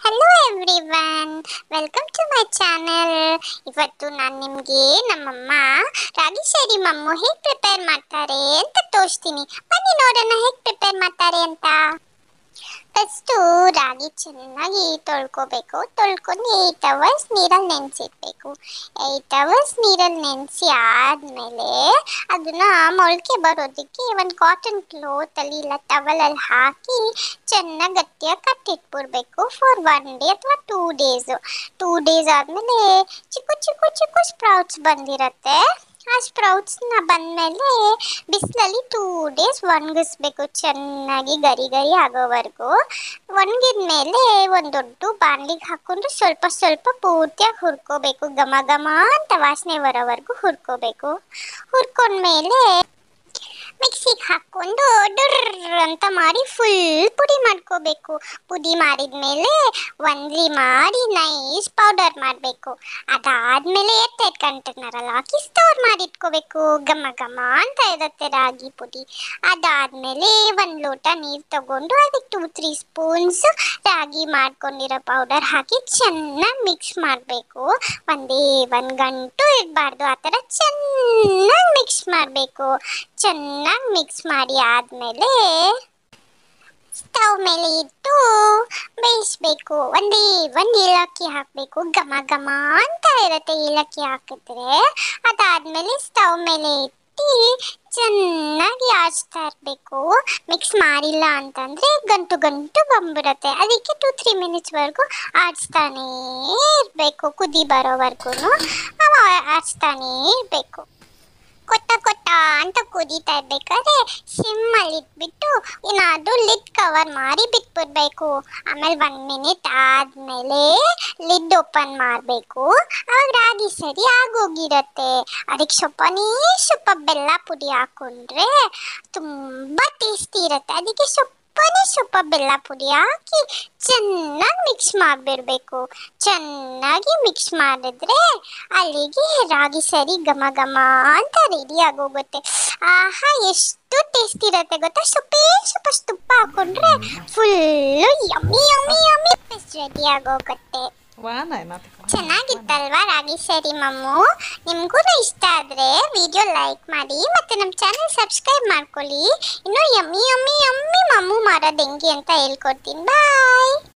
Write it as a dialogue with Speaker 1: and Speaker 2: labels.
Speaker 1: hello everyone welcome to my channel ಇವತ್ತು ನಾನು ನಿಮಗೆ ನಮ್ಮಮ್ಮ ರಾಗಿ ಸೇರಿ ಮಮ್ಮು ಹೇಗೆ ಪ್ರಿಪೇರ್ ಮಾಡ್ತಾರೆ ಅಂತ ತೋರಿಸ್ತೀನಿ ಬನ್ನಿ ನೋಡೋಣ ಹೇಗೆ ಪ್ರಿಪೇರ್ ಮಾಡ್ತಾರೆ ಅಂತ ಫಸ್ಟು ರಾಗಿ ಚೆನ್ನಾಗಿ ತೊಳ್ಕೊಬೇಕು ತೊಳ್ಕೊಂಡು ಏಯ್ಟ್ ಅವರ್ಸ್ ನೀರಲ್ಲಿ ನೆನೆಸಿಡ್ಬೇಕು ಏಯ್ಟ್ ಅವರ್ಸ್ ನೀರಲ್ಲಿ ನೆನೆಸಿ ಆದಮೇಲೆ ಅದನ್ನು ಮೊಳಕೆ ಬರೋದಕ್ಕೆ ಒಂದು ಕಾಟನ್ ಕ್ಲೋತಲ್ಲಿ ಇಲ್ಲ ಟವಲಲ್ಲಿ ಹಾಕಿ ಚೆನ್ನಾಗಿ ಗಟ್ಟಿಯಾಗಿ ಕಟ್ಟಿಟ್ಬಿಡ್ಬೇಕು ಫಾರ್ ಒನ್ ಡೇ ಅಥವಾ ಟೂ ಡೇಸು ಟೂ ಡೇಸ್ ಆದಮೇಲೆ ಚಿಕ್ಕ ಚಿಕ್ಕ ಚಿಕ್ಕ ಸ್ಪ್ರೌಟ್ಸ್ ಬಂದಿರತ್ತೆ ಆ ಸ್ಪ್ರೌಟ್ಸ್ನ ಬಂದಮೇಲೆ ಬಿಸಿಲಲ್ಲಿ ಟೂ ಡೇಸ್ ಒಣಗಿಸ್ಬೇಕು ಚೆನ್ನಾಗಿ ಗರಿ ಗರಿ ಆಗೋವರೆಗೂ ಒಣಗಿದ ಮೇಲೆ ಒಂದು ದೊಡ್ಡ ಬಾಣಲಿಗೆ ಹಾಕ್ಕೊಂಡು ಸ್ವಲ್ಪ ಸ್ವಲ್ಪ ಪೂರ್ತಿಯಾಗಿ ಹುರ್ಕೋಬೇಕು ಘಮ ಘಮ ಅಂತ ವಾಸನೆ ಬರೋವರೆಗೂ ಹುರ್ಕೋಬೇಕು ಹುರ್ಕೊಂಡ್ಮೇಲೆ ಮಿಕ್ಸಿಗೆ ಹಾಕ್ಕೊಂಡು ಡುರ್ರ್ ಅಂತ ಮಾಡಿ ಫುಲ್ ಪುಡಿ ಮಾಡ್ಕೋಬೇಕು ಪುಡಿ ಮಾಡಿದ್ಮೇಲೆ ಒಂದ್ಲಿ ಮಾಡಿ ನೈಸ್ ಪೌಡರ್ ಮಾಡಬೇಕು ಅದಾದಮೇಲೆ ಎತ್ತೈದು ಕಂಟೈನರಲ್ಲಿ ಹಾಕಿ ಸ್ಟೋರ್ ಮಾಡಿಟ್ಕೋಬೇಕು ಘಮ ಘಮ ಅಂತ ಇರುತ್ತೆ ರಾಗಿ ಪುಡಿ ಅದಾದಮೇಲೆ ಒಂದು ಲೋಟ ನೀರು ತಗೊಂಡು ಅದಕ್ಕೆ ಟೂ ತ್ರೀ ಸ್ಪೂನ್ಸ್ ರಾಗಿ ಮಾಡ್ಕೊಂಡಿರೋ ಪೌಡರ್ ಹಾಕಿ ಚೆನ್ನಾಗಿ ಮಿಕ್ಸ್ ಮಾಡಬೇಕು ಒಂದೇ ಒಂದು ಗಂಟು ಇರಬಾರ್ದು ಆ ಥರ ಚೆನ್ನಾಗಿ ಮಿಕ್ಸ್ ಮಾಡಬೇಕು ಚೆನ್ನಾಗಿ ಮಿಕ್ಸ್ ಮಾಡಿ ಆದಮೇಲೆ ಸ್ಟವ್ ಮೇಲೆ ಇಟ್ಟು ಬೇಯಿಸ್ಬೇಕು ಒಂದೇ ಒಂದು ಏಲಕ್ಕಿ ಹಾಕಬೇಕು ಘಮ ಘಮ ಅಂತ ಇರುತ್ತೆ ಏಲಕ್ಕಿ ಹಾಕಿದ್ರೆ ಅದಾದಮೇಲೆ ಸ್ಟವ್ ಮೇಲೆ ಇಟ್ಟು ಚೆನ್ನಾಗಿ ಆಡಿಸ್ತಾ ಇರಬೇಕು ಮಿಕ್ಸ್ ಮಾಡಿಲ್ಲ ಅಂತಂದರೆ ಗಂಟು ಗಂಟು ಬಂದ್ಬಿಡುತ್ತೆ ಅದಕ್ಕೆ ಟು ತ್ರೀ ಮಿನಿಟ್ಸ್ವರೆಗೂ ಆಡಿಸ್ತಾನೇ ಇರಬೇಕು ಕುದಿ ಬರೋವರೆಗೂ ಆಡಿಸ್ತಾನೇ ಇರಬೇಕು ಕೊಟ್ಟ ಕೊಟ್ಟ ಅಂತ ಕುದೀತಾ ಇರ್ಬೇಕಾದ್ರೆ ಸಿಮ್ಮಲ್ಲಿ ಇಟ್ಬಿಟ್ಟು ಏನಾದರೂ ಲಿಡ್ ಕವರ್ ಮಾಡಿ ಬಿಟ್ಬಿಡ್ಬೇಕು ಆಮೇಲೆ ಒನ್ ಮಿನಿಟ್ ಆದಮೇಲೆ ಲಿಡ್ ಓಪನ್ ಮಾಡಬೇಕು ಅವಾಗ ರಾಗಿ ಸರಿ ಆಗೋಗಿರತ್ತೆ ಅದಕ್ಕೆ ಸ್ವಲ್ಪನೇ ಸ್ವಲ್ಪ ಬೆಲ್ಲ ಪುಡಿ ಹಾಕ್ಕೊಂಡ್ರೆ ತುಂಬ ಟೇಸ್ಟಿ ಇರುತ್ತೆ ಅದಕ್ಕೆ ಸ್ವಲ್ಪನೇ ಸ್ವಲ್ಪ ಬೆಲ್ಲ ಪುಡಿ ಹಾಕಿ ಚೆನ್ನಾಗಿ ಮಿಕ್ಸ್ ಮಾಡಿಬಿಡ್ಬೇಕು ಚೆನ್ನಾಗಿ ಮಿಕ್ಸ್ ಮಾಡಿದ್ರೆ ಅಲ್ಲಿಗೆ ರಾಗಿ ಸರಿ ಘಮ ಘಮ ಅಂತ ರೆಡಿ ಆಗೋಗುತ್ತೆ ಆಹಾ ಎಷ್ಟು ಟೇಸ್ಟ್ ಇರುತ್ತೆ ಗೊತ್ತಾ ಸ್ವಲ್ಪ ಸ್ವಲ್ಪ ತುಪ್ಪ ಹಾಕೊಂಡ್ರೆ full yummy yummy yummy paste ready ಆಗೋಗುತ್ತೆ
Speaker 2: ವಾನ ಏನಾದ್ರು
Speaker 1: ಚೆನ್ನಾಗಿತ್ತಲ್ವಾ ರಾಗಿ ಸರಿ ಮಮ್ಮು ನಿಮಗೂ ಇಷ್ಟ ಆದರೆ ವಿಡಿಯೋ ಲೈಕ್ ಮಾಡಿ ಮತ್ತು ನಮ್ಮ ಚಾನಲ್ ಸಬ್ಸ್ಕ್ರೈಬ್ ಮಾಡ್ಕೊಳ್ಳಿ ಇನ್ನು ಯಮ್ಮಿ ಯಮ್ಮಿ ಯಮ್ಮಿ ಮಮ್ಮು ಮಾಡೋದು ಹೆಂಗೆ ಅಂತ ಹೇಳ್ಕೊಡ್ತೀನಿ ಬಾಯ್